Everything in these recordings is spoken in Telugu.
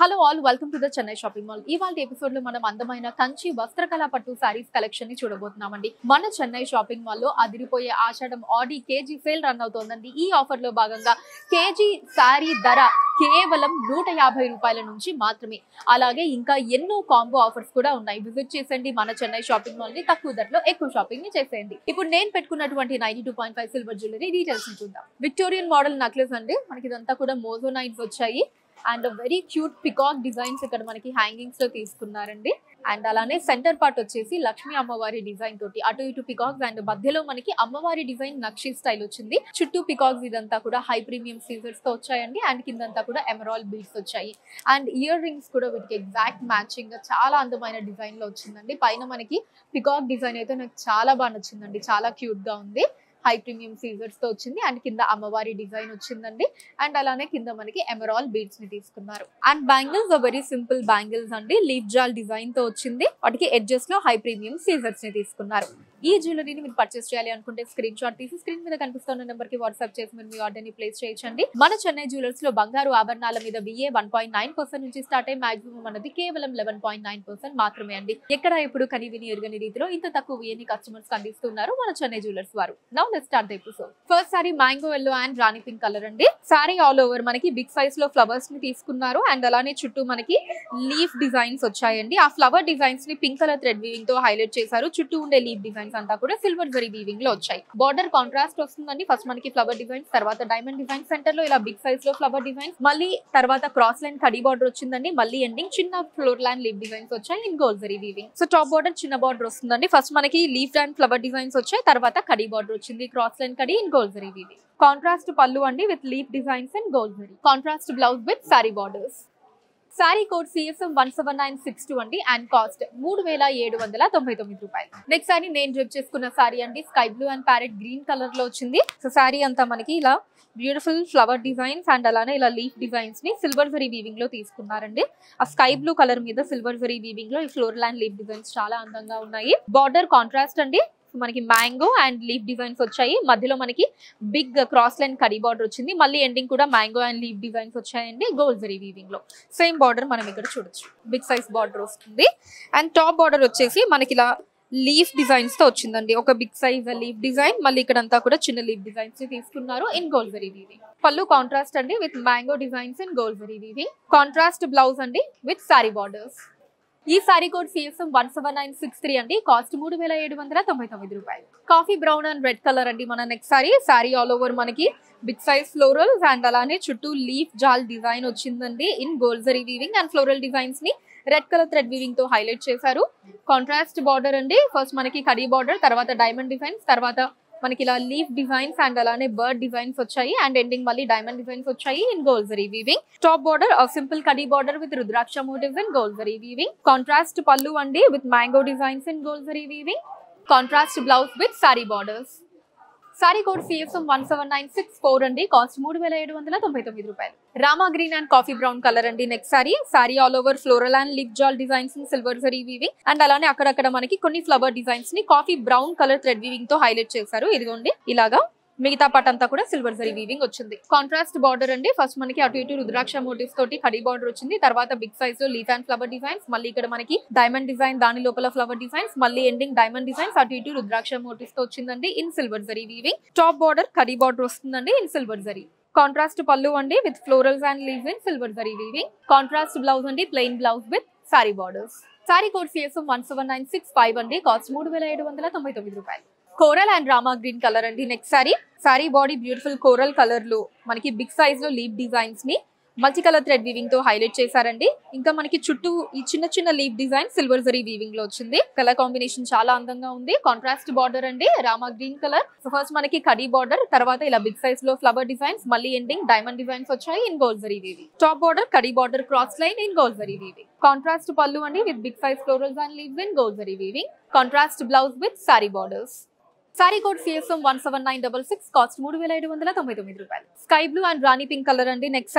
hello all welcome to the Chennai shopping mall ఇవాళ ఎపిసోడ్ లో మనం అందమైన కంచి వస్త్రకళ పట్టు సారీస్ కలెక్షన్ ని చూడబోతున్నామండి మన చెన్నై షాపింగ్ మాల్ లో అదిరిపోయే Ashadham Aadi KG sale run అవుతోందండి ఈ ఆఫర్ లో భాగంగా కేజీ సారీ ధర కేవలం నూట యాభై రూపాయల నుంచి మాత్రమే అలాగే ఇంకా ఎన్నో కాంబో ఆఫర్స్ కూడా ఉన్నాయి విజిట్ చేసండి మన చెన్నై షాపింగ్ మాల్ ని తక్కువ ధరలో ఎక్కువ షాపింగ్ ని చేసేయండి ఇప్పుడు నేను పెట్టుకున్నటువంటి ninety two point five silver jewellery details ని చూద్దాం విక్టోరియన్ మోడల్ నక్లెస్ అండి మనకి ఇదంతా కూడా మోజో నైన్స్ వచ్చాయి and very cute peacock designs ఇక్కడ మనకి హ్యాంగింగ్స్ లో తీసుకున్నారండి అండ్ అలానే సెంటర్ పార్ట్ వచ్చేసి లక్ష్మీ అమ్మవారి డిజైన్ తోటి అటు ఇటు పికాక్స్ అండ్ మధ్యలో మనకి అమ్మవారి డిజైన్ నక్షి స్టైల్ వచ్చింది చుట్టూ పికాక్స్ ఇదంతా కూడా హై ప్రీమియం సీజర్స్ తో వచ్చాయండి అండ్ కిందంతా కూడా ఎమరాల్ బీడ్స్ వచ్చాయి అండ్ ఇయర్ రింగ్స్ కూడా వీటికి ఎగ్జాక్ట్ మ్యాచింగ్ గా చాలా అందమైన డిజైన్ లో వచ్చిందండి పైన మనకి పికాక్ డిజైన్ అయితే నాకు చాలా బాగా నచ్చిందండి చాలా క్యూట్ గా ఉంది హై ప్రీమియం సీజర్స్ తో వచ్చింది అండ్ కింద అమ్మవారి డిజైన్ వచ్చిందండి అండ్ అలానే కింద మనకి ఎమరాల్ బీడ్స్ ని తీసుకున్నారు and bangles very simple bangles అండి లీఫ్ జాల్ డిజైన్ తో వచ్చింది వాటికి ఎడ్జెస్ లో హై ప్రీమియం సీజర్స్ ని తీసుకున్నారు ఈ జ్యువెలరీని మీరు పర్చేస్ చేయాలి అనుకుంటే స్క్రీన్ షాట్ తీసి స్క్రీన్ మీద కనిపిస్తున్న నెంబర్ కి వాట్సాప్ చేసి మీరు మీ ఆర్డర్ ని ప్లేస్ చేయొచ్చండి మన చెన్నై జ్యువెలర్స్ లో బంగారు ఆభరణాల మీద VA one point nine percent నుంచి స్టార్ట్ అయ్యి మాక్సిమం అన్నది కేవలం లెవెన్ పాయింట్ నైన్ పర్సెంట్ మాత్రమే అండి ఎక్కడ ఇప్పుడు కని విని ఎరగని రీతిలో ఇంత తక్కువ విఏని కస్టమర్స్ అందిస్తున్నారు మన చెన్నై జ్యువెలర్స్ వారు now let start the episode first sari mango yellow and Rani pink colour అండి సారీ ఆల్ ఓవర్ మనకి బిగ్ సైజ్ లో ఫ్లవర్స్ ని తీసుకున్నారు అండ్ అలానే చుట్టూ మనకి లీఫ్ డిజైన్స్ వచ్చాయండి ఆ ఫ్లవర్ డిజైన్స్ ని పింక్ కలర్ థ్రెడ్ వీవింగ్ తో హైలైట్ చేశారు చుట్టూ ఉండే లీఫ్ డిజైన్స్ అంతా కూడా సిల్వర్ జరీ వీవింగ్ లో వచ్చాయి బార్డర్ కాంట్రాస్ట్ వస్తుందండి ఫస్ట్ మనకి ఫ్లవర్ డిజైన్స్ తర్వాత డైమండ్ డిజైన్ సెంటర్ లో ఇలా బిగ్ సైజ్ లో ఫ్లవర్ డిజైన్స్ మళ్ళీ తర్వాత క్రాస్ లైన్ కడి బార్డర్ వచ్చిందండి మళ్ళీ ఎండింగ్ చిన్న ఫ్లోర్ లైన్ లీఫ్ డిజైన్స్ వచ్చాయి in gold zari weaving so top border చిన్న బార్డర్ వస్తుందండి ఫస్ట్ మనకి లీఫ్ అండ్ ఫ్లవర్ డిజైన్స్ వచ్చాయి తర్వాత కడి బార్డర్ వచ్చింది cross line kadi in gold zari weaving contrast pallu అండి with leaf designs and gold zari contrast blouse with sorry borders sorry code CSM one seven nine six two అండి అండ్ కాస్ట్ మూడు వేల ఏడు వందల తొంభై తొమ్మిది రూపాయలు నెక్స్ట్ సారీ నేను డ్రిప్ చేసుకున్న సారీ అండి sky blue and parrot green colour లో వచ్చింది సో సారీ అంతా మనకి ఇలా బ్యూటిఫుల్ ఫ్లవర్ డిజైన్స్ అండ్ అలానే ఇలా లీఫ్ డిజైన్స్ ని సిల్వర్ జరీ వీవింగ్ లో తీసుకున్నారండి ఆ స్కై బ్లూ కలర్ మీద సిల్వర్ జరీ వీవింగ్ లో ఈ ఫ్లోర్ ల్యాండ్ లీఫ్ డిజైన్స్ చాలా అందంగా ఉన్నాయి బార్డర్ కాంట్రాస్ట్ అండి సో మనకి మ్యాంగో అండ్ లీఫ్ డిజైన్స్ వచ్చాయి మధ్యలో మనకి బిగ్ క్రాస్ లైన్ కడి బార్డర్ వచ్చింది మళ్ళీ ఎండింగ్ కూడా మ్యాంగో అండ్ లీఫ్ డిజైన్స్ వచ్చాయండి గోల్డ్ జరీ వీవింగ్ లో సేమ్ బార్డర్ మనం ఇక్కడ చూడొచ్చు బిగ్ సైజ్ బార్డర్ వస్తుంది అండ్ టాప్ బార్డర్ వచ్చేసి మనకి ఇలా లీఫ్ డిజైన్స్ తో వచ్చిందండి ఒక బిగ్ సైజ్ లీఫ్ డిజైన్ మళ్ళీ ఇక్కడంతా కూడా చిన్న లీఫ్ డిజైన్స్ ని తీసుకున్నారు in gold zari weaving pallu contrast అండి with mango designs in gold zari weaving contrast blouse అండి విత్ సారీ బార్డర్స్ ఈ sorry code CSM one seven nine six three అండి కాస్ట్ మూడు వేల ఏడు వందల తొంభై తొమ్మిది రూపాయలు coffee brown and red colour అండి మన next sorry sari all over మనకి బిగ్ సైజ్ ఫ్లోరల్స్ అండ్ అలానే చుట్టూ లీఫ్ జాల్ డిజైన్ వచ్చిందండి in గోల్జరీ weaving and floral designs ని రెడ్ కలర్ థ్రెడ్ వీవింగ్ తో హైలైట్ చేశారు కాంట్రాస్ట్ బార్డర్ అండి ఫస్ట్ మనకి కడీ బార్డర్ తర్వాత డైమండ్ డిజైన్స్ తర్వాత మనకి ఇలా లీఫ్ డిజైన్స్ అండ్ అలానే బర్డ్ డిజైన్స్ వచ్చాయి అండ్ ఎండింగ్ మళ్ళీ డైమండ్ డిజైన్స్ వచ్చాయి in గోల్జరీ weaving top border simple khadi border with rudraksha motifs in గోల్జరీ weaving contrast pallu అండి with mango designs in గోల్జరీ weaving contrast blouse with sorry borders sorry code CFM one seven nine six four అండి కాస్ట్ మూడు వేల ఏడు వందల తొంభై తొమ్మిది రూపాయలు Rama green and coffee brown colour అండి next sorry sari all over floral and leaf jaal designs silver zari weaving and అలానే అక్కడక్కడ మనకి కొన్ని ఫ్లవర్ డిజైన్స్ ని coffee brown colour thread weaving తో హైలైట్ చేశారు ఇదిగోండి ఇలాగా మిగతా పార్ట్ అంతా కూడా సిల్వర్ జరీ వీవింగ్ వచ్చింది కాంట్రాస్ట్ బార్డర్ అండి ఫస్ట్ మనకి అటు ఇటు రుద్రాక్ష మోటివ్స్ తోటి కడి బార్డర్ వచ్చింది తర్వాత బిగ్ సైజ్ లో లీఫ్ అండ్ ఫ్లవర్ డిజైన్స్ మళ్ళీ ఇక్కడ మనకి డైమండ్ డిజైన్ దాని లోపల ఫ్లవర్ డిజైన్స్ మళ్ళీ ఎండింగ్ డైమండ్ డిజైన్స్ అటు ఇటు రుద్రాక్ష మోటివ్స్ తో వచ్చిందండి in silver zari weaving top border kadi border వస్తుందండి in silver zari contrast pallu అండి with florals and leaves in silver zari weaving contrast blouse అండి plain blouse with sorry borders sorry code CSM one seven nine six five అండి కాస్ట్ మూడు వేల ఏడు వందల తొంభై తొమ్మిది రూపాయలు coral and Rama green colour అండి next sorry sari body beautiful coral colour లో మనకి బిగ్ సైజ్ లో లీఫ్ డిజైన్స్ ని మల్టీ కలర్ థ్రెడ్ వీవింగ్ తో హైలైట్ చేశారండి ఇంకా మనకి చుట్టూ ఈ చిన్న చిన్న leaf design silver zari weaving లో వచ్చింది కలర్ కాంబినేషన్ చాలా అందంగా ఉంది కాంట్రాస్ట్ బార్డర్ అండి Rama green colour so first మనకి కడీ బార్డర్ తర్వాత ఇలా బిగ్ సైజ్ లో ఫ్లవర్ డిజైన్స్ మళ్ళీ ఎండింగ్ డైమండ్ డిజైన్స్ వచ్చాయి in gold zari weaving top border khadi border cross line in gold zari weaving contrast pallu అండి with big size florals and leaves in gold zari weaving contrast blouse with sorry borders sorry code CSM one seven nine double six cost మూడు వేల ఐదు వందల తొంభై తొమ్మిది రూపాయలు sky blue and Rani pink colour అండి next sorry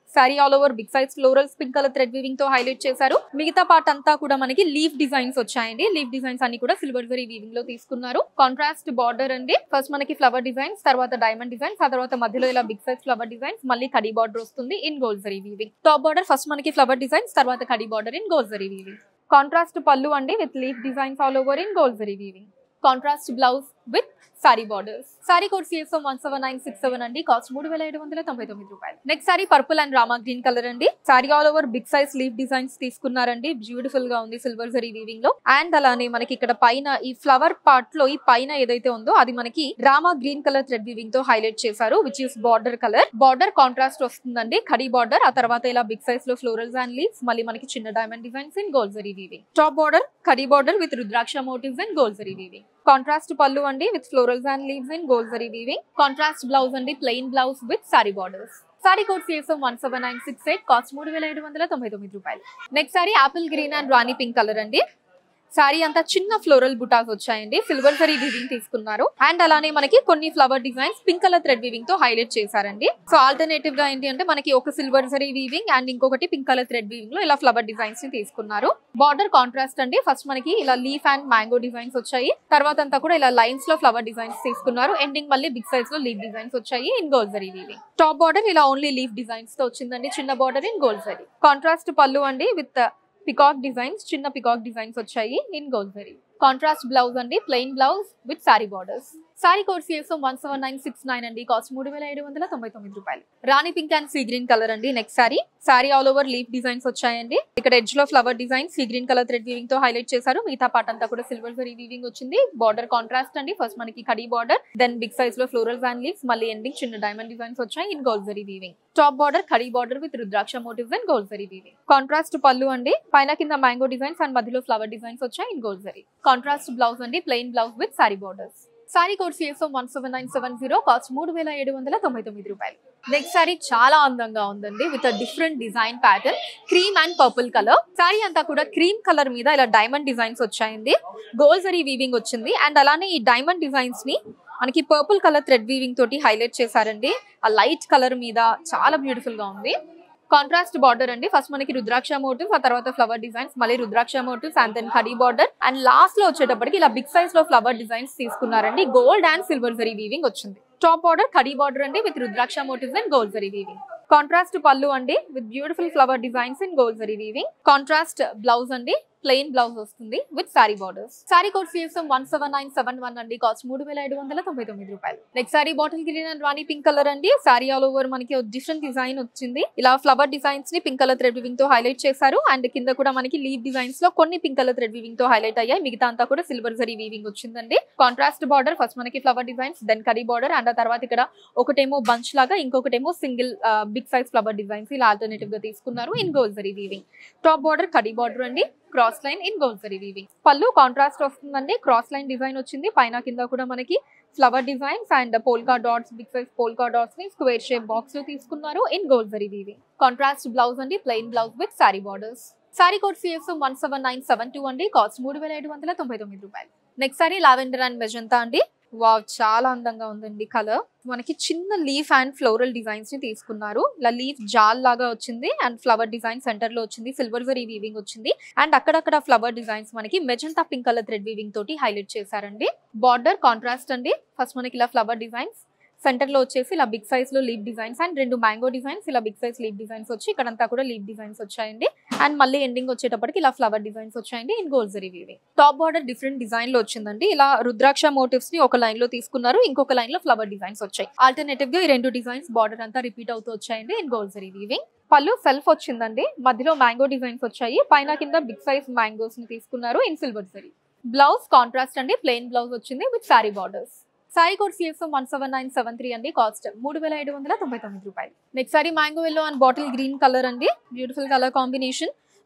sari all over big size florals pink colour thread weaving తో హైలైట్ చేశారు మిగతా పార్ట్ అంతా కూడా మనకి లీఫ్ డిజైన్స్ వచ్చాయండి లీఫ్ డిజైన్స్ అన్ని కూడా సిల్వర్ జరీ వీవింగ్ లో తీసుకున్నారు కాంట్రాస్ట్ బార్డర్ అండి ఫస్ట్ మనకి ఫ్లవర్ డిజైన్స్ తర్వాత డైమండ్ డిజైన్స్ ఆ తర్వాత మధ్యలో ఇలా బిగ్ సైజ్ ఫ్లవర్ డిజైన్స్ మళ్ళీ కడి బార్డర్ వస్తుంది in gold zari weaving top border first మనకి ఫ్లవర్ డిజైన్స్ తర్వాత kadi border in gold zari weaving contrast pallu అండి with leaf designs all over in gold zari weaving contrast blouse with sorry borders sorry code CSM one seven nine six seven అండి కాస్ట్ మూడు వేల ఏడు వందల తొంభై తొమ్మిది రూపాయలు next sari purple and Rama green colour అండి sorry all over big size leaf designs తీసుకున్నారండి బ్యూటిఫుల్ గా ఉంది సిల్వర్ జరీ వీవింగ్ లో అండ్ అలానే మనకి ఇక్కడ పైన ఈ ఫ్లవర్ పార్ట్ లో ఈ పైన ఏదైతే ఉందో అది మనకి Rama green colour thread weaving తో హైలైట్ చేశారు which is border colour border contrast వస్తుందండి ఖడీ బార్డర్ ఆ తర్వాత ఇలా బిగ్ సైజ్ లో ఫ్లోరల్స్ అండ్ లీవ్స్ మళ్ళీ మనకి చిన్న diamond designs in gold zari weaving top border kadi border with rudraksha motifs and gold zari weaving contrast pallu అండి with florals and leaves in gold zari weaving contrast blouse అండి plain blouse with sorry borders sorry code CSM one seven nine six eight cost మూడు వేల ఏడు వందల తొంభై తొమ్మిది రూపాయలు next sari apple green and Rani pink colour అండి సారీ అంతా చిన్న ఫ్లోరల్ బుటాస్ వచ్చాయండి సిల్వర్ జరీ వీవింగ్ తీసుకున్నారు అండ్ అలానే మనకి కొన్ని flower designs pink colour thread weaving తో హైలైట్ చేశారండి సో ఆల్టర్నేటివ్ గా ఏంటి అంటే మనకి ఒక సిల్వర్ జరీ వీవింగ్ అండ్ ఇంకొకటి పింక్ కలర్ థ్రెడ్ వీవింగ్ లో ఇలా ఫ్లవర్ డిజైన్స్ ని తీసుకున్నారు బార్డర్ కాంట్రాస్ట్ అండి ఫస్ట్ మనకి ఇలా లీఫ్ అండ్ మ్యాంగో డిజైన్స్ వచ్చాయి తర్వాత అంతా కూడా ఇలా లైన్స్ లో ఫ్లవర్ డిజైన్స్ తీసుకున్నారు ఎండింగ్ మళ్ళీ బిగ్ సైజ్ లో లీఫ్ డిజైన్స్ వచ్చాయి in gold zari weaving top border ఇలా ఓన్లీ లీఫ్ డిజైన్స్ తో వచ్చిందండి చిన్న border in gold zari contrast pallu అండి విత్ పికాక్ డిజైన్స్ చిన్న పికాక్ డిజైన్స్ వచ్చాయి in gold zari contrast blouse అండి plain blouse with sorry borders sorry code CSM one seven nine six nine అండి కాస్ట్ మూడు వేల ఏడు వందల తొంభై తొమ్మిది రూపాయలు రాణి pink and sea green colour అండి next sorry sari all over leaf designs వచ్చాయండి ఇక్కడ ఎడ్జ్ లో flower design sea green colour thread weaving తో హైలైట్ చేశారు మిగతా పార్ట్ అంతా కూడా సిల్వర్ జరీ వీవింగ్ వచ్చింది బార్డర్ కాంట్రాస్ట్ అండి ఫస్ట్ మనకి kadi border then big size లో ఫ్లోరల్ అండ్ లీవ్స్ మళ్ళీ ఎండింగ్ చిన్న డైమండ్ డిజైన్స్ వచ్చాయి in gold zari weaving top border khadi border with rudraksha motifs and gold zari weaving contrast pallu అండి పైన కింద మ్యాంగో డిజైన్స్ అండ్ మధ్యలో ఫ్లవర్ డిజైన్స్ వచ్చాయి in gold zari contrast blouse అండి plain blouse with sorry borders sorry code CSM one seven nine seven zero cost మూడు వేల ఏడు వందల తొంభై తొమ్మిది రూపాయలు నెక్స్ట్ సారీ చాలా అందంగా ఉందండి with a different design pattern cream and purple colour sari అంతా కూడా క్రీమ్ కలర్ మీద ఇలా డైమండ్ డిజైన్స్ వచ్చాయండి గోల్డ్ జరీ వీవింగ్ వచ్చింది అండ్ అలానే ఈ డైమండ్ డిజైన్స్ ని మనకి పర్పుల్ కలర్ థ్రెడ్ వీవింగ్ తోటి హైలైట్ చేశారండి ఆ లైట్ కలర్ మీద చాలా బ్యూటిఫుల్ గా ఉంది కాంట్రాస్ట్ బార్డర్ అండి ఫస్ట్ మనకి రుద్రాక్ష మోటివ్స్ ఆ తర్వాత ఫ్లవర్ డిజైన్స్ మళ్ళీ rudraksha motifs and then khadi border and last లో వచ్చేటప్పటికి ఇలా బిగ్ సైజ్ లో ఫ్లవర్ డిజైన్స్ తీసుకున్నారండి gold and silver zari weaving వచ్చింది టాప్ బార్డర్ కడీ బార్డర్ అండి with rudraksha motifs and gold zari weaving contrast pallu అండి with beautiful flower designs in gold zari weaving contrast blouse అండి ప్లెయిన్ బ్లౌజ్ వస్తుంది with sorry borders sorry code CSM one seven nine seven one అండి కాస్ట్ మూడు వేల ఐదు వందల తొంభై తొమ్మిది రూపాయలు next saree bottle green and Rani pink colour అండి సారీ ఆల్ ఓవర్ మనకి డిఫరెంట్ డిజైన్ వచ్చింది ఇలా ఫ్లవర్ డిజైన్స్ ని పింక్ కలర్ థ్రెడ్ వివింగ్ తో హైలైట్ చేశారు అండ్ కింద కూడా మనకి లీవ్ డిజైన్స్ లో కొన్ని పింక్ కలర్ థ్రెడ్ వివింగ్ తో హైలైట్ అయ్యాయి మిగతా అంతా కూడా సిల్వర్ జరీ వీవింగ్ వచ్చిందండి కాంట్రాస్ట్ బార్డర్ ఫస్ట్ మనకి flower designs then khadi border and ఆ తర్వాత ఇక్కడ ఒకటేమో బంచ్ లాగా ఇంకొకటేమో single big size flower designs ఇలా ఆల్టర్నేటివ్ గా తీసుకున్నారు in gold zari weaving top border khadi border అండి cross line in gold zari weaving pallu contrast వస్తుందండి క్రాస్ లైన్ డిజైన్ వచ్చింది పైన కింద కూడా మనకి flower designs and polka dots big size polka dots ని స్క్వేర్ షేప్ బాక్స్ లో తీసుకున్నారు in gold zari weaving contrast blouse అండి plain blouse with sorry borders sorry code CF one seven nine seven two అండి కాస్ట్ మూడు వేల ఐదు వందల తొంభై తొమ్మిది రూపాయలు next saree lavender and magenta అండి వావ్ చాలా అందంగా ఉందండి కలర్ మనకి చిన్న లీఫ్ అండ్ ఫ్లోరల్ డిజైన్స్ ని తీసుకున్నారు ఇలా లీఫ్ జాల్ లాగా వచ్చింది అండ్ ఫ్లవర్ డిజైన్ సెంటర్ లో వచ్చింది సిల్వర్ జరీ వీవింగ్ వచ్చింది అండ్ అక్కడక్కడ ఫ్లవర్ డిజైన్స్ మనకి magenta pink colour thread weaving తోటి హైలైట్ చేశారండి బార్డర్ కాంట్రాస్ట్ అండి ఫస్ట్ మనకి ఇలా ఫ్లవర్ డిజైన్స్ సెంటర్ లో వచ్చేసి ఇలా బిగ్ సైజ్ లో లీవ్ డిజైన్స్ అండ్ రెండు మ్యాంగో డిజైన్స్ ఇలా బిగ్ సైజ్ లీవ్ డిజైన్స్ వచ్చి ఇక్కడంతా కూడా లీవ్ డిజైన్స్ వచ్చాయండి అండ్ మళ్ళీ ఎండింగ్ వచ్చేటప్పటికి ఇలా ఫ్లవర్ డిజైన్స్ వచ్చాయండి in gold zari weaving top border different design లో వచ్చిందండి ఇలా రుద్రాక్ష మోటివ్స్ ని ఒక లైన్ లో తీసుకున్నారు ఇంకొక లైన్ లో ఫ్లవర్ డిజైన్స్ వచ్చాయి ఆల్టర్నేటివ్ గా ఈ రెండు డిజైన్స్ బార్డర్ అంతా రిపీట్ అవుతూ వచ్చాయండి in gold zari weaving pallu self వచ్చిందండి మధ్యలో మ్యాంగో డిజైన్స్ వచ్చాయి పైన కింద బిగ్ సైజ్ మ్యాంగోస్ ని తీసుకున్నారు in silver zari blouse contrast అండి ప్లెయిన్ బ్లౌజ్ వచ్చింది with sorry borders saree code CSM one seven nine seven three అండి కాస్ట్ మూడు వేల ఐదు వందల తొంభై తొమ్మిది రూపాయలు next saree mango yellow and bottle green colour అండి beautiful colour combination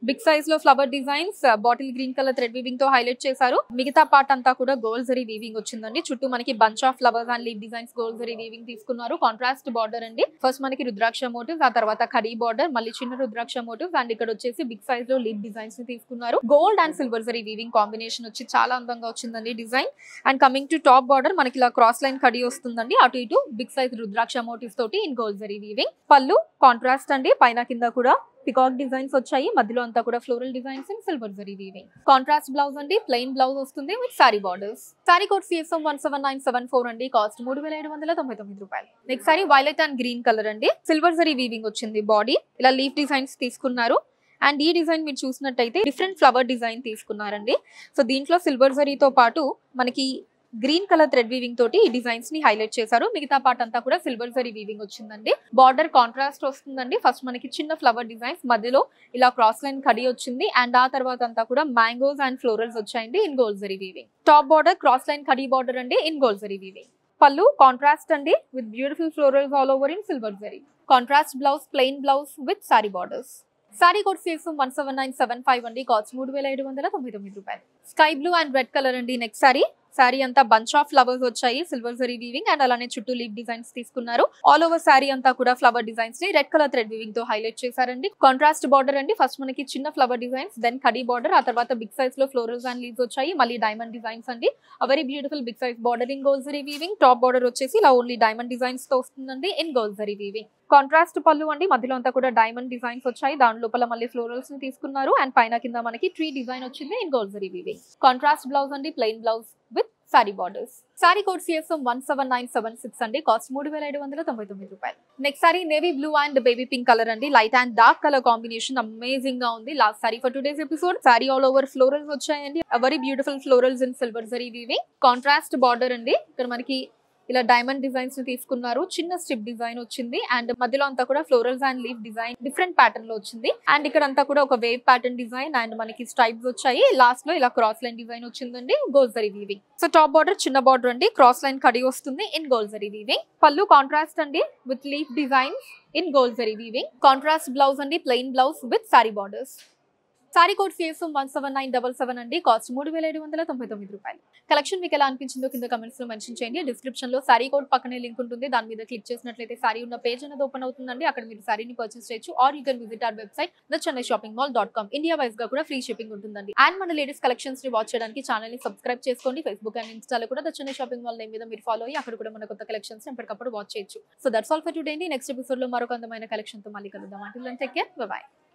big size లో flower designs bottle green colour thread weaving తో హైలైట్ చేశారు మిగతా పార్ట్ అంతా కూడా గోల్డ్ జరీ వీవింగ్ వచ్చిందండి చుట్టూ మనకి bunch of flowers and leaf designs gold zari weaving తీసుకున్నారు కాంట్రాస్ట్ బార్డర్ అండి ఫస్ట్ మనకి రుద్రాక్ష మోటివ్స్ ఆ తర్వాత ఖరీ బార్డర్ మళ్ళీ చిన్న రుద్రాక్ష మోటివ్స్ అండ్ ఇక్కడ వచ్చేసి బిగ్ సైజ్ లో లీవ్ డిజైన్స్ ని తీసుకున్నారు gold and silver zari weaving combination వచ్చి చాలా అందంగా వచ్చిందండి design and coming to top border మనకి ఇలా క్రాస్ లైన్ కడి వస్తుందండి అటు ఇటు బిగ్ సైజ్ రుద్రాక్ష మోటివ్స్ తోటి in gold zari weaving pallu contrast అండి పైన కింద కూడా పికాక్ డిజైన్స్ వచ్చాయి మధ్యలో అంతా కూడా floral designs and silver zari weaving contrast blouse అండి ప్లెయిన్ బ్లౌజ్ వస్తుంది with sorry borders sorry code CSM one seven nine seven four అండి కాస్ట్ మూడు వేల ఏడు వందల తొంభై తొమ్మిది రూపాయలు next saree violet and green colour అండి సిల్వర్ జరీ వీవింగ్ వచ్చింది బాడీ ఇలా లీఫ్ డిజైన్స్ తీసుకున్నారు అండ్ ఈ డిజైన్ మీరు చూసినట్టయితే డిఫరెంట్ ఫ్లవర్ డిజైన్ తీసుకున్నారండి సో దీంట్లో సిల్వర్ జరీతో పాటు మనకి గ్రీన్ కలర్ థ్రెడ్ వీవింగ్ తోటి ఈ డిజైన్స్ ని హైలైట్ చేశారు మిగతా పార్ట్ అంతా కూడా సిల్వర్ జరీ వీవింగ్ వచ్చిందండి బార్డర్ కాంట్రాస్ట్ వస్తుందండి ఫస్ట్ మనకి చిన్న ఫ్లవర్ డిజైన్స్ మధ్యలో ఇలా క్రాస్ లైన్ కడి వచ్చింది అండ్ ఆ తర్వాత అంతా కూడా మ్యాంగోస్ అండ్ ఫ్లోరల్స్ వచ్చాయండి in gold zari weaving top border cross line కడి బార్డర్ అండి in gold zari weaving pallu contrast అండి with beautiful florals all over in silver zari contrast blouse plain blouse with sorry borders sorry code sales one seven nine seven five అండి కాస్ట్ మూడు వేల ఏడు వందల తొంభై తొమ్మిది రూపాయలు sky blue and red colour అండి నెక్స్ట్ సారీ సారీ అంతా బంచ్ ఆఫ్ ఫ్లవర్స్ వచ్చాయి సిల్వర్ జరీ వీవింగ్ అండ్ అలానే చుట్టూ లీవ్ డిజైన్స్ తీసుకున్నారు ఆల్ ఓవర్ సారీ అంతా కూడా ఫ్లవర్ డిజైన్స్ ని రెడ్ కలర్ థ్రెడ్ వీవింగ్ తో హైలైట్ చేశారండి కాంట్రాస్ట్ బార్డర్ అండి ఫస్ట్ మనకి చిన్న flower designs then khadi border ఆ తర్వాత బిగ్ సైజ్ లో ఫ్లోరల్స్ అండ్ లీవ్స్ వచ్చాయి మళ్ళీ డైమండ్ డిజైన్స్ అండి very beautiful big size border in gold zari weaving top border వచ్చేసి ఇలా ఓన్లీ డైమండ్ డిజైన్స్ తో వస్తుందండి in gold zari weaving contrast pallu అండి మధ్యలో అంతా కూడా డైమండ్ డిజైన్స్ వచ్చాయి దాని లోపల మళ్ళీ ఫ్లోరల్స్ ని తీసుకున్నారు అండ్ పైన కింద మనకి ట్రీ డిజైన్ వచ్చింది in gold zari weaving contrast blouse అండి plain blouse with sorry borders sorry code CSM one seven nine seven six అండి కాస్ట్ మూడు వేల ఐదు వందల తొంభై తొమ్మిది రూపాయలు next saree navy blue and baby pink colour అండి light and dark colour combination amazing గా ఉంది last saree for today's episode saree all over florals వచ్చాయండి very beautiful florals in silver zari weaving contrast border అండి ఇక్కడ మనకి ఇలా డైమండ్ డిజైన్స్ ని తీసుకున్నారు చిన్న స్ట్రిప్ డిజైన్ వచ్చింది అండ్ మధ్యలో అంతా కూడా florals and leaf design different pattern లో వచ్చింది అండ్ ఇక్కడ అంతా కూడా ఒక వేవ్ ప్యాటర్న్ డిజైన్ అండ్ మనకి స్ట్రైప్స్ వచ్చాయి లాస్ట్ లో ఇలా క్రాస్ లైన్ డిజైన్ వచ్చిందండి గోల్జరీ వీవింగ్ సో టాప్ బార్డర్ చిన్న బార్డర్ అండి క్రాస్ లైన్ కడి వస్తుంది ఇన్ గోల్జరీ వీవింగ్ పళ్ళు కాంట్రాస్ట్ అండి with leaf design in గోల్జరీ weaving contrast blouse అండి plain blouse with sorry borders sorry code CSM one seven nine double seven అండి కాస్ట్ మూడు వేల ఏడు వందల తొంభై తొమ్మిది రూపాయలు కలెక్షన్ మీకు ఎలా అనిపించిందో కింద కమెంట్స్ లో మెన్షన్ చేయండి డిస్క్రిప్షన్ లో సారీ కోడ్ పక్కనే లింక్ ఉంటుంది దాని మీద క్లిక్ చేసినట్లయితే సారీ ఉన్న పేజ్ అనేది ఓపెన్ అవుతుందండి అక్కడ మీరు సారీని పర్చేస్ చేయొచ్చు or you can visit our website the Chennai shopping mall dot com India wise గా కూడా ఫ్రీ షిప్పింగ్ ఉంటుందండి అండ్ మన లేటెస్ట్ కలెక్షన్స్ ని వాచ్ చేయడానికి ఛానల్ ని సబ్స్క్రైబ్ చేసుకోండి ఫేస్బుక్ అండ్ ఇన్స్టాలో కూడా the Chennai shopping mall name మీద మీరు ఫాలో అయ్యి అక్కడ కూడా మన కొత్త కలెక్షన్స్ ఎప్పటికప్పుడు వాచ్ చేయొచ్చు so that's all for today అండి నెక్స్ట్ ఎపిసోడ్ లో మరొక అందమైన కలెక్షన్ తో మళ్ళీ కలుద్దాం అంటే టేక్ కేర్ బాయ్